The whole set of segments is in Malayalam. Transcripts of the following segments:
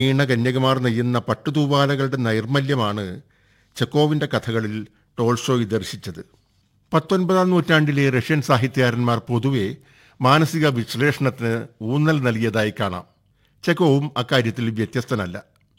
വീണ കന്യകുമാർ നെയ്യുന്ന പട്ടുതൂവാലകളുടെ നൈർമല്യമാണ് ചെക്കോവിന്റെ കഥകളിൽ ടോൾഷോയ് ദർശിച്ചത് പത്തൊൻപതാം നൂറ്റാണ്ടിലെ റഷ്യൻ സാഹിത്യകാരന്മാർ പൊതുവെ മാനസിക വിശ്ലേഷണത്തിന് ഊന്നൽ നൽകിയതായി കാണാം ചെക്കോവും അക്കാര്യത്തിൽ വ്യത്യസ്തനല്ല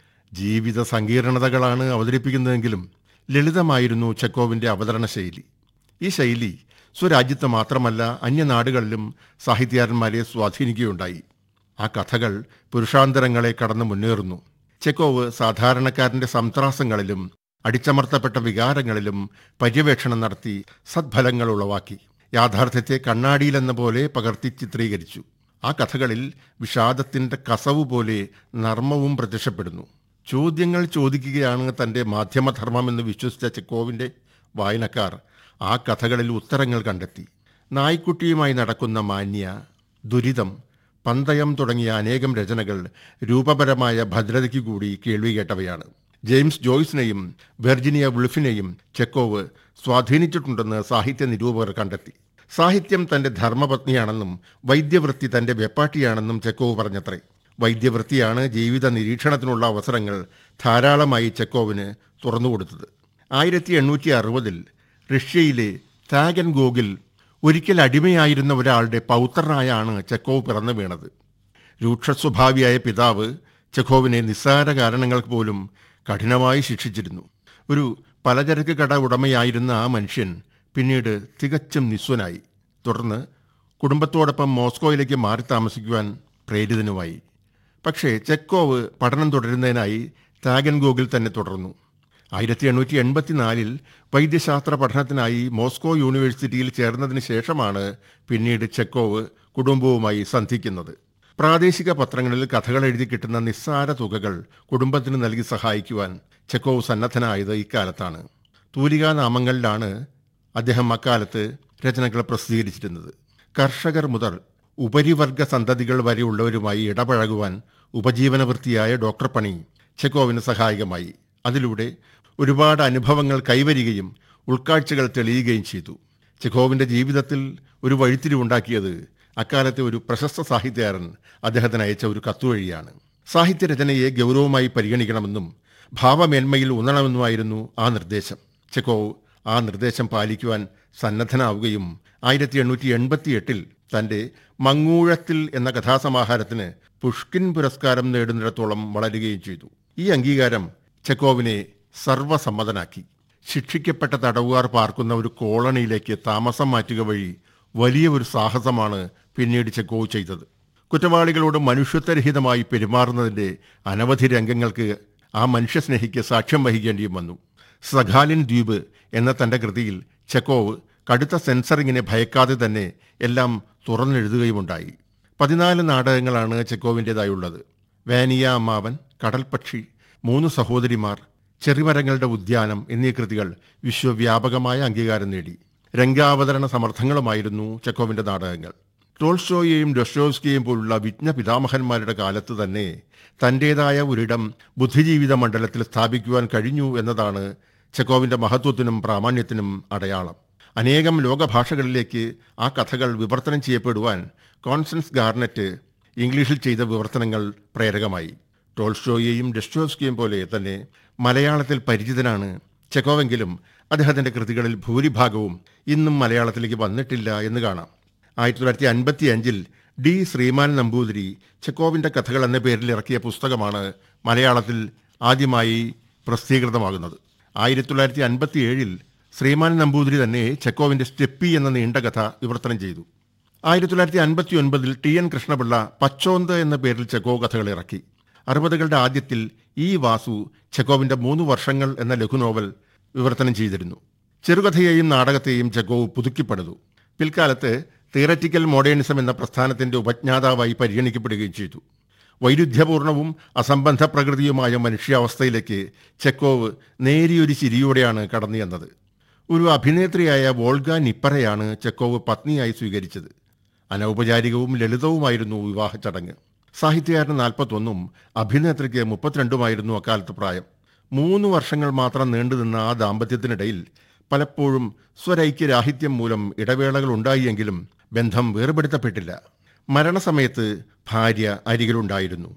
ജീവിത സങ്കീർണതകളാണ് അവതരിപ്പിക്കുന്നതെങ്കിലും ലളിതമായിരുന്നു ചെക്കോവിന്റെ അവതരണ ശൈലി ഈ ശൈലി സ്വരാജ്യത്ത് മാത്രമല്ല അന്യനാടുകളിലും സാഹിത്യകാരന്മാരെ സ്വാധീനിക്കുകയുണ്ടായി ആ കഥകൾ പുരുഷാന്തരങ്ങളെ കടന്നു മുന്നേറുന്നു ചെക്കോവ് സാധാരണക്കാരന്റെ സംത്രാസങ്ങളിലും അടിച്ചമർത്തപ്പെട്ട വികാരങ്ങളിലും പര്യവേക്ഷണം നടത്തി സദ്ഫലങ്ങൾ ഉളവാക്കി യാഥാർത്ഥ്യത്തെ കണ്ണാടിയിലെന്ന പോലെ പകർത്തി ചിത്രീകരിച്ചു ആ കഥകളിൽ വിഷാദത്തിന്റെ കസവ് പോലെ നർമ്മവും പ്രത്യക്ഷപ്പെടുന്നു ചോദ്യങ്ങൾ ചോദിക്കുകയാണ് തന്റെ മാധ്യമധർമ്മമെന്ന് വിശ്വസിച്ച ചെക്കോവിന്റെ വായനക്കാർ ആ കഥകളിൽ ഉത്തരങ്ങൾ കണ്ടെത്തി നായ്ക്കുട്ടിയുമായി നടക്കുന്ന മാന്യ ദുരിതം പന്തയം തുടങ്ങിയ അനേകം രചനകൾ രൂപപരമായ ഭദ്രതയ്ക്ക് കൂടി കേൾവി കേട്ടവയാണ് ജെയിംസ് ജോയ്സിനെയും വെർജിനിയ വുൾഫിനെയും ചെക്കോവ് സ്വാധീനിച്ചിട്ടുണ്ടെന്ന് സാഹിത്യ നിരൂപകർ കണ്ടെത്തി സാഹിത്യം തന്റെ ധർമ്മപത്നിയാണെന്നും വൈദ്യവൃത്തി തന്റെ വെപ്പാട്ടിയാണെന്നും ചെക്കോവ് പറഞ്ഞത്രേ വൈദ്യവൃത്തിയാണ് ജീവിത നിരീക്ഷണത്തിനുള്ള അവസരങ്ങൾ ധാരാളമായി ചെക്കോവിന് തുറന്നുകൊടുത്തത് ആയിരത്തി എണ്ണൂറ്റി അറുപതിൽ റഷ്യയിലെ താഗൻ ഗോഗിൽ ഒരിക്കൽ അടിമയായിരുന്ന ഒരാളുടെ പൗത്രനായാണ് ചെക്കോവ് പിറന്നു വീണത് രൂക്ഷസ്വഭാവിയായ പിതാവ് ചെക്കോവിനെ നിസ്സാര കാരണങ്ങൾക്ക് പോലും കഠിനമായി ശിക്ഷിച്ചിരുന്നു ഒരു പലചരക്ക് കട ഉടമയായിരുന്ന ആ മനുഷ്യൻ പിന്നീട് തികച്ചും നിസ്വനായി തുടർന്ന് കുടുംബത്തോടൊപ്പം മോസ്കോയിലേക്ക് മാറി താമസിക്കുവാൻ പ്രേരിതനുമായി പക്ഷേ ചെക്കോവ് പഠനം തുടരുന്നതിനായി താഗൻഗോഗിൽ തന്നെ തുടർന്നു ആയിരത്തി എണ്ണൂറ്റി എൺപത്തിനാലിൽ വൈദ്യശാസ്ത്ര പഠനത്തിനായി മോസ്കോ യൂണിവേഴ്സിറ്റിയിൽ ചേർന്നതിന് ശേഷമാണ് പിന്നീട് ചെക്കോവ് കുടുംബവുമായി സന്ധിക്കുന്നത് പ്രാദേശിക പത്രങ്ങളിൽ കഥകൾ എഴുതി കിട്ടുന്ന നിസ്സാര തുകകൾ കുടുംബത്തിന് നൽകി സഹായിക്കുവാൻ ചെക്കോവ് സന്നദ്ധനായത് ഇക്കാലത്താണ് തൂലികാ നാമങ്ങളിലാണ് അദ്ദേഹം അക്കാലത്ത് രചനകൾ പ്രസിദ്ധീകരിച്ചിരുന്നത് കർഷകർ മുതൽ ഉപരിവർഗ സന്തതികൾ വരെയുള്ളവരുമായി ഇടപഴകുവാൻ ഉപജീവനവൃത്തിയായ ഡോക്ടർ പണി ചെക്കോവിന് സഹായകമായി അതിലൂടെ ഒരുപാട് അനുഭവങ്ങൾ കൈവരികയും ഉൾക്കാഴ്ചകൾ തെളിയുകയും ചെയ്തു ചെക്കോവിന്റെ ജീവിതത്തിൽ ഒരു വഴിത്തിരിവുണ്ടാക്കിയത് അക്കാലത്തെ ഒരു പ്രശസ്ത സാഹിത്യകാരൻ അദ്ദേഹത്തിന് അയച്ച ഒരു കത്തുവഴിയാണ് സാഹിത്യരചനയെ ഗൗരവമായി പരിഗണിക്കണമെന്നും ഭാവമേന്മയിൽ ഊന്നണമെന്നുമായിരുന്നു ആ നിർദ്ദേശം ചെക്കോവ് ആ നിർദ്ദേശം പാലിക്കുവാൻ സന്നദ്ധനാവുകയും ആയിരത്തി എണ്ണൂറ്റി എൺപത്തി എട്ടിൽ തന്റെ മങ്ങൂഴത്തിൽ എന്ന കഥാസമാഹാരത്തിന് പുഷ്കിൻ പുരസ്കാരം നേടുന്നിടത്തോളം വളരുകയും ചെയ്തു ഈ അംഗീകാരം ചെക്കോവിനെ സർവസമ്മതനാക്കി ശിക്ഷിക്കപ്പെട്ട തടവുകാർ പാർക്കുന്ന ഒരു കോളനിയിലേക്ക് താമസം മാറ്റുക വഴി വലിയ ഒരു സാഹസമാണ് പിന്നീട് ചെക്കോവ് ചെയ്തത് കുറ്റവാളികളോട് മനുഷ്യത്വരഹിതമായി പെരുമാറുന്നതിന്റെ അനവധി രംഗങ്ങൾക്ക് ആ മനുഷ്യസ്നേഹിക്ക് സാക്ഷ്യം വഹിക്കേണ്ടിയും വന്നു സഖാലിൻ ദ്വീപ് എന്ന തന്റെ കൃതിയിൽ ചെക്കോവ് കടുത്ത സെൻസറിങ്ങിനെ ഭയക്കാതെ തന്നെ എല്ലാം തുറന്നെഴുതുകയുമുണ്ടായി പതിനാല് നാടകങ്ങളാണ് ചെക്കോവിൻ്റെതായുള്ളത് വാനിയ അമ്മാവൻ കടൽപക്ഷി മൂന്ന് സഹോദരിമാർ ചെറിമരങ്ങളുടെ ഉദ്യാനം എന്നീ കൃതികൾ വിശ്വവ്യാപകമായ അംഗീകാരം നേടി രംഗാവതരണ സമർത്ഥങ്ങളുമായിരുന്നു ചെക്കോവിന്റെ നാടകങ്ങൾ ടോൾസ്റ്റോയെയും ഡൊസ്റ്റോസ്കിയെയും പോലുള്ള വിജ്ഞ പിതാമഹന്മാരുടെ കാലത്ത് തന്നെ തന്റേതായ ഒരിടം ബുദ്ധിജീവിത മണ്ഡലത്തിൽ സ്ഥാപിക്കുവാൻ കഴിഞ്ഞു എന്നതാണ് ചെക്കോവിന്റെ മഹത്വത്തിനും പ്രാമാണ്യത്തിനും അടയാളം അനേകം ലോകഭാഷകളിലേക്ക് ആ കഥകൾ വിവർത്തനം ചെയ്യപ്പെടുവാൻ കോൺസ്റ്റൻസ് ഗാർനറ്റ് ഇംഗ്ലീഷിൽ ചെയ്ത വിവർത്തനങ്ങൾ പ്രേരകമായി ടോൾസ്റ്റോയെയും ഡെസ്റ്റോസ്കിയും പോലെ തന്നെ മലയാളത്തിൽ പരിചിതനാണ് ചെക്കോവെങ്കിലും അദ്ദേഹത്തിന്റെ കൃതികളിൽ ഭൂരിഭാഗവും ഇന്നും മലയാളത്തിലേക്ക് വന്നിട്ടില്ല എന്ന് കാണാം ആയിരത്തി തൊള്ളായിരത്തി അൻപത്തി അഞ്ചിൽ ഡി ശ്രീമാൻ നമ്പൂതിരി ചെക്കോവിന്റെ കഥകൾ എന്ന പേരിൽ ഇറക്കിയ പുസ്തകമാണ് മലയാളത്തിൽ ആദ്യമായി പ്രസിദ്ധീകൃതമാകുന്നത് ആയിരത്തി തൊള്ളായിരത്തി അൻപത്തി ഏഴിൽ ശ്രീമാൻ നമ്പൂതിരി തന്നെ ചെക്കോവിന്റെ സ്റ്റെപ്പി എന്ന നീണ്ട കഥ വിവർത്തനം ചെയ്തു ആയിരത്തി തൊള്ളായിരത്തി അൻപത്തി ഒൻപതിൽ ടി എൻ കൃഷ്ണപിള്ള പച്ചോന്ത് എന്ന പേരിൽ ചെക്കോ കഥകൾ ഇറക്കി അറുപതുകളുടെ ആദ്യത്തിൽ ഇ വാസു ചെക്കോവിന്റെ മൂന്ന് വർഷങ്ങൾ എന്ന ലഘുനോവൽ വിവർത്തനം ചെയ്തിരുന്നു ചെറുകഥയെയും നാടകത്തെയും ചെക്കോവ് പുതുക്കിപ്പടുതു പിൽക്കാലത്ത് തിയററ്റിക്കൽ മോഡേണിസം എന്ന പ്രസ്ഥാനത്തിന്റെ ഉപജ്ഞാതാവായി പരിഗണിക്കപ്പെടുകയും ചെയ്തു വൈരുദ്ധ്യപൂർണവും അസംബന്ധ പ്രകൃതിയുമായ മനുഷ്യാവസ്ഥയിലേക്ക് ചെക്കോവ് നേരിയൊരു ചിരിയോടെയാണ് കടന്നു ചെന്നത് ഒരു അഭിനേത്രിയായ വോൾഗ നിപ്പറയാണ് ചെക്കോവ് പത്നിയായി സ്വീകരിച്ചത് അനൗപചാരികവും ലളിതവുമായിരുന്നു വിവാഹ ചടങ്ങ് സാഹിത്യകാരന് നാൽപ്പത്തൊന്നും അഭിനേത്രിക്ക് മുപ്പത്തിരണ്ടുമായിരുന്നു അക്കാലത്ത് പ്രായം മൂന്ന് വർഷങ്ങൾ മാത്രം നീണ്ടുനിന്ന ആ ദാമ്പത്യത്തിനിടയിൽ പലപ്പോഴും സ്വരൈക്യരാഹിത്യം മൂലം ഇടവേളകൾ ഉണ്ടായിയെങ്കിലും ബന്ധം വേർപെടുത്തപ്പെട്ടില്ല മരണസമയത്ത് ഭാര്യ അരികിലുണ്ടായിരുന്നു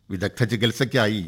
വിദഗ്ധ ചികിത്സയ്ക്കായി